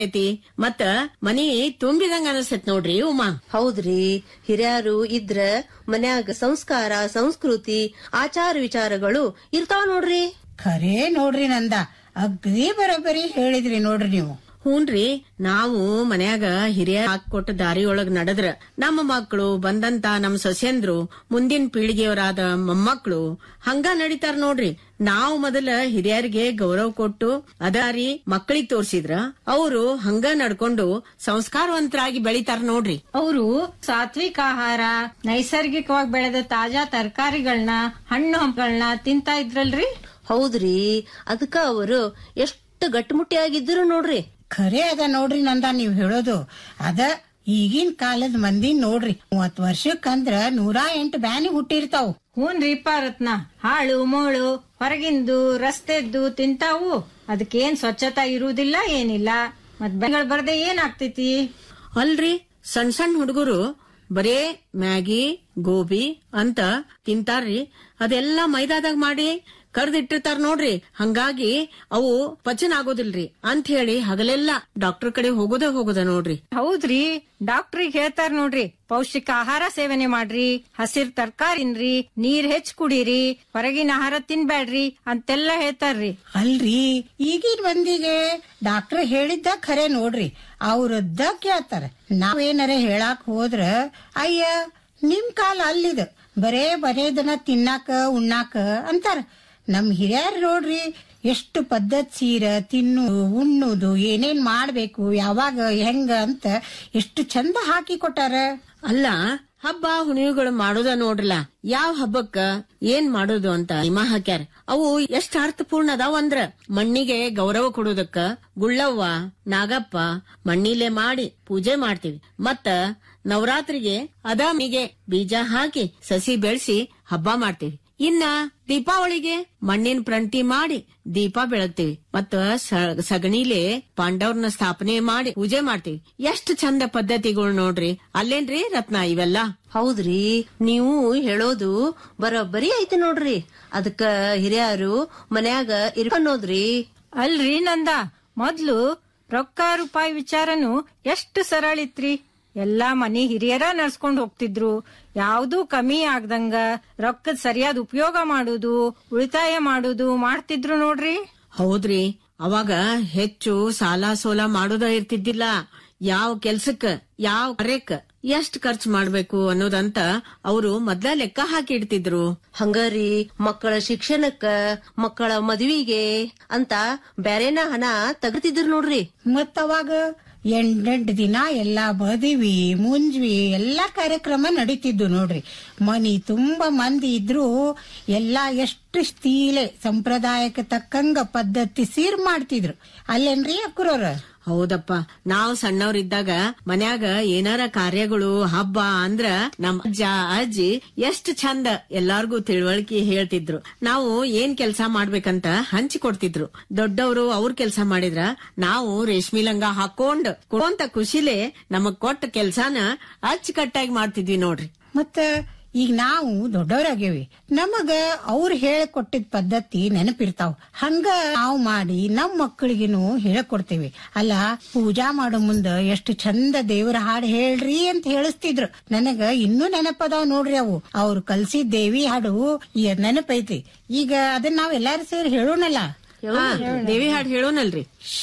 ಐತಿ ಮತ್ತ ಮನಿ ತುಂಬಿದಂಗ ಅನಸ್ತೈತ್ ನೋಡ್ರಿ ಉಮಾ ಹೌದ್ರಿ ಹಿರಿಯರು ಇದ್ರ ಮನ್ಯಾಗ ಸಂಸ್ಕಾರ ಸಂಸ್ಕೃತಿ ಆಚಾರ ವಿಚಾರಗಳು ಇರ್ತಾವ ನೋಡ್ರಿ ಖರೇ ನೋಡ್ರಿ ನಂದ ಅಗ್ದಿ ಬರೋಬ್ಬರಿ ಹೇಳಿದ್ರಿ ನೋಡ್ರಿ ನೀವು ಹೂನ್ರಿ ನಾವು ಮನ್ಯಾಗ ಹಿರಿಯ ಹಾಕೊಟ್ಟ ದಾರಿಯೊಳಗ್ ನಡೆದ್ರ ನಮ್ಮ ಮಕ್ಕಳು ಬಂದಂತ ನಮ್ ಸೊಸೆಂದ್ರು ಮುಂದಿನ ಪೀಳಿಗೆಯವರಾದ ಮೊಮ್ಮಕ್ಕಳು ಹಂಗ ನಡೀತಾರ ನೋಡ್ರಿ ನಾವು ಮೊದಲ ಹಿರಿಯರಿಗೆ ಗೌರವ ಕೊಟ್ಟು ಅದಾರಿ ಮಕ್ಕಳಿಗೆ ತೋರ್ಸಿದ್ರ ಅವರು ಹಂಗ ನಡ್ಕೊಂಡು ಸಂಸ್ಕಾರವಂತರಾಗಿ ಬೆಳಿತಾರ ನೋಡ್ರಿ ಅವರು ಸಾತ್ವಿಕ ಆಹಾರ ನೈಸರ್ಗಿಕವಾಗಿ ಬೆಳೆದ ತಾಜಾ ತರಕಾರಿಗಳನ್ನ ಹಣ್ಣು ಹಂಪಗಳನ್ನ ತಿಂತಾ ಇದ್ರಲ್ರಿ ಹೌದ್ರಿ ಅದಕ್ಕ ಅವರು ಎಷ್ಟು ಗಟ್ಟಿಮುಟ್ಟಿಯಾಗಿದ್ರು ನೋಡ್ರಿ ಖರೆ ಅದ ನೋಡ್ರಿ ನಂದ ನೀವ್ ಹೇಳೋದು ಅದ ಈಗಿನ ಕಾಲದ ಮಂದಿ ನೋಡ್ರಿ ಮೂವತ್ ವರ್ಷಕ್ಕಂದ್ರ ನೂರಾ ಎಂಟು ಬ್ಯಾನಿ ಹುಟ್ಟಿರ್ತಾವ್ ಹೂನ್ರಿಪ್ಪ ರತ್ನ ಹಾಳು ಮೋಳು ಹೊರಗಿಂದು ರಸ್ತೆದ್ದು ತಿಂತಾವು ಅದಕ್ಕೇನ್ ಸ್ವಚ್ಛತಾ ಇರುವುದಿಲ್ಲ ಏನಿಲ್ಲ ಮತ್ ಬೆಂಗಳ ಬರ್ದೆ ಏನಾಗ್ತೈತಿ ಅಲ್ರಿ ಸಣ್ಣ ಸಣ್ಣ ಹುಡುಗರು ಬರೇ ಮ್ಯಾಗಿ ಗೋಬಿ ಅಂತ ತಿಂತಾರ್ರಿ ಅದೆಲ್ಲಾ ಮೈದಾದಾಗ ಮಾಡಿ ಕರ್ದಿಟ್ಟಿರ್ತಾರ ನೋಡ್ರಿ ಹಂಗಾಗಿ ಅವು ಪಚನ ಆಗೋದಿಲ್ರಿ ಅಂತ ಹೇಳಿ ಹಗಲೆಲ್ಲಾ ಡಾಕ್ಟರ್ ಕಡೆ ಹೋಗೋದೇ ಹೋಗೋದ ನೋಡ್ರಿ ಹೌದ್ರಿ ಡಾಕ್ಟ್ರಿಗೆ ಹೇಳ್ತಾರ ನೋಡ್ರಿ ಪೌಷ್ಟಿಕ ಆಹಾರ ಸೇವನೆ ಮಾಡ್ರಿ ಹಸಿರ್ ತರಕಾರಿನ್ರಿ ನೀರ್ ಹೆಚ್ಚ್ ಕುಡೀರಿ ಹೊರಗಿನ ಆಹಾರ ತಿನ್ಬ್ಯಾಡ್ರಿ ಅಂತೆಲ್ಲ ಹೇಳ್ತಾರ್ರಿ ಅಲ್ರಿ ಈಗಿನ ಮಂದಿಗೆ ಡಾಕ್ಟರ್ ಹೇಳಿದ್ದ ಖರೆ ನೋಡ್ರಿ ಅವ್ರದ್ದ ಕೇಳ್ತಾರ ನಾವೇನಾರ ಹೇಳಾಕ್ ಹೋದ್ರ ಅಯ್ಯ ನಿಮ್ ಕಾಲ ಅಲ್ಲಿದ ಬರೇ ಬರೇದನ ತಿನ್ನಾಕ ಉಣ್ಣಾಕ ಅಂತಾರ ನಮ್ ಹಿರಿಯರ್ ನೋಡ್ರಿ ಎಷ್ಟು ಪದ್ಧತಿ ಸೀರ ತಿನ್ನುದು ಉಣ್ಣುದು ಏನೇನ್ ಮಾಡ್ಬೇಕು ಯಾವಾಗ ಹೆಂಗ ಅಂತ ಎಷ್ಟು ಚಂದ ಹಾಕಿ ಕೊಟ್ಟಾರ ಅಲ್ಲ ಹಬ್ಬ ಹುಣಿವುಗಳು ಮಾಡೋದ ನೋಡ್ರಲ್ಲ ಯಾವ ಹಬ್ಬಕ್ಕ ಏನ್ ಮಾಡೋದು ಅಂತ ನಿಮ ಹಾಕ್ಯಾರ ಅವು ಎಷ್ಟ್ ಅರ್ಥಪೂರ್ಣ ಅದಾವ ಅಂದ್ರ ಮಣ್ಣಿಗೆ ಗೌರವ ಕೊಡೋದಕ್ಕ ಗುಳ್ಳವ್ವ ನಾಗಪ್ಪ ಮಣ್ಣಿಲೆ ಮಾಡಿ ಪೂಜೆ ಮಾಡ್ತೀವಿ ಮತ್ತ ನವರಾತ್ರಿಗೆ ಅದಾಮಿಗೆ ಬೀಜ ಹಾಕಿ ಸಸಿ ಬೆಳೆಸಿ ಹಬ್ಬ ಮಾಡ್ತೀವಿ ಇನ್ನ ದೀಪಾವಳಿಗೆ ಮಣ್ಣಿನ ಪ್ರಂಟಿ ಮಾಡಿ ದೀಪ ಬೆಳಗ್ತೀವಿ ಮತ್ತ ಸ- ಸಗಣಿಲೆ ಪಾಂಡವ್ರನ್ನ ಸ್ಥಾಪನೆ ಮಾಡಿ ಪೂಜೆ ಮಾಡ್ತೀವಿ ಎಷ್ಟು ಚಂದ ಪದ್ಧತಿಗಳು ನೋಡ್ರಿ ಅಲ್ಲೇನ್ರಿ ರತ್ನ ಇವೆಲ್ಲ ಹೌದ್ರಿ ನೀವು ಹೇಳೋದು ಬರೋಬ್ಬರಿ ಐತಿ ನೋಡ್ರಿ ಅದಕ್ಕ ಹಿರಿಯರು ಮನ್ಯಾಗ ಇರ್ಕನ್ನೋದ್ರಿ ಅಲ್ರಿ ನಂದ ಮೊದ್ಲು ರೊಕ್ಕ ರೂಪಾಯಿ ವಿಚಾರನು ಎಷ್ಟು ಸರಳ ಇತ್ರಿ ಎಲ್ಲಾ ಮನಿ ಹಿರಿಯರ ನಡ್ಸ್ಕೊಂಡ್ ಹೋಗ್ತಿದ್ರು ಯಾವ್ದೂ ಕಮ್ಮಿ ಆಗ್ದಂಗ ರೊಕ್ಕದ ಸರಿಯಾದ ಉಪಯೋಗ ಮಾಡುದು ಉಳಿತಾಯ ಮಾಡುದು ಮಾಡ್ತಿದ್ರು ನೋಡ್ರಿ ಹೌದ್ರಿ ಅವಾಗ ಹೆಚ್ಚು ಸಾಲ ಸೋಲ ಮಾಡೋದ ಇರ್ತಿದ್ದಿಲ್ಲ ಯಾವ ಕೆಲ್ಸಕ್ಕ ಯಾವ ಕಾರ್ಯಕ್ಕ ಎಷ್ಟ್ ಖರ್ಚು ಮಾಡ್ಬೇಕು ಅನ್ನೋದಂತ ಅವರು ಮೊದ್ಲ ಲೆಕ್ಕ ಹಾಕಿ ಇಡ್ತಿದ್ರು ಹಂಗಾರಿ ಮಕ್ಕಳ ಶಿಕ್ಷಣಕ್ಕ ಮಕ್ಕಳ ಮದುವಿಗೆ ಅಂತ ಬ್ಯಾರೇನ ಹಣ ತಗತಿದ್ರು ನೋಡ್ರಿ ಮತ್ತ ಅವಾಗ ಎಂಟೆಂಟು ದಿನ ಎಲ್ಲಾ ಮದುವಿ ಮುಂಜ್ವಿ ಎಲ್ಲಾ ಕಾರ್ಯಕ್ರಮ ನಡೀತಿದ್ದು ನೋಡ್ರಿ ಮನಿ ತುಂಬಾ ಮಂದಿ ಇದ್ರು ಎಲ್ಲಾ ಎಷ್ಟು ಸ್ತೀಲೆ ಸಂಪ್ರದಾಯಕ್ಕೆ ತಕ್ಕಂಗ ಪದ್ಧತಿ ಸೀರ್ ಮಾಡ್ತಿದ್ರು ಅಲ್ಲೇನ್ರಿ ಅಕ್ರೋರ ಹೌದಪ್ಪ ನಾವು ಸಣ್ಣವ್ರಿದ್ದಾಗ ಮನ್ಯಾಗ ಏನಾರ ಕಾರ್ಯಗಳು ಹಬ್ಬ ಅಂದ್ರ ನಮ್ಮ ಅಜ್ಜ ಅಜ್ಜಿ ಎಷ್ಟ್ ಚಂದ ಎಲ್ಲಾರ್ಗೂ ತಿಳುವಳಿಕೆ ಹೇಳ್ತಿದ್ರು ನಾವು ಏನ್ ಕೆಲ್ಸ ಮಾಡ್ಬೇಕಂತ ಹಂಚಿ ಕೊಡ್ತಿದ್ರು ದೊಡ್ಡವರು ಅವ್ರ ಕೆಲ್ಸ ಮಾಡಿದ್ರ ನಾವು ರೇಷ್ಮಿ ಲಂಗ ಹಾಕೊಂಡ್ ಕೊಡೋಂತ ಖುಷಿಲೇ ನಮಗ್ ಕೊಟ್ಟ ಕೆಲ್ಸಾನ ಅಚ್ಚುಕಟ್ಟಾಗಿ ಮಾಡ್ತಿದ್ವಿ ನೋಡ್ರಿ ಮತ್ತ ಈಗ ನಾವು ದೊಡ್ಡವರಾಗೇವಿ ನಮಗ ಅವ್ರು ಹೇಳ್ಕೊಟ್ಟಿದ್ ಪದ್ಧತಿ ನೆನಪಿರ್ತಾವ್ ಹಂಗ ನಾವು ಮಾಡಿ ನಮ್ ಮಕ್ಕಳಿಗೆನು ಹೇಳ್ಕೊಡ್ತೇವಿ ಅಲ್ಲ ಪೂಜಾ ಮಾಡೋ ಮುಂದ ಎಷ್ಟು ಚಂದ ದೇವರ ಹಾಡು ಹೇಳ್ರಿ ಅಂತ ಹೇಳಿಸ್ತಿದ್ರು ನನಗ ಇನ್ನೂ ನೆನಪದಾವ್ ನೋಡ್ರಿ ಅವು ಅವ್ರು ಕಲ್ಸಿದ್ ದೇವಿ ಹಾಡು ಈ ನೆನಪೈತಿ ಈಗ ಅದನ್ನ ನಾವ್ ಎಲ್ಲಾರು ಸೇರಿ ಹೇಳೋಣಲ್ಲ ಹಾ, ದೇವಿ ಹಾಡ್ ಹೇಳೋನಲ್ರಿ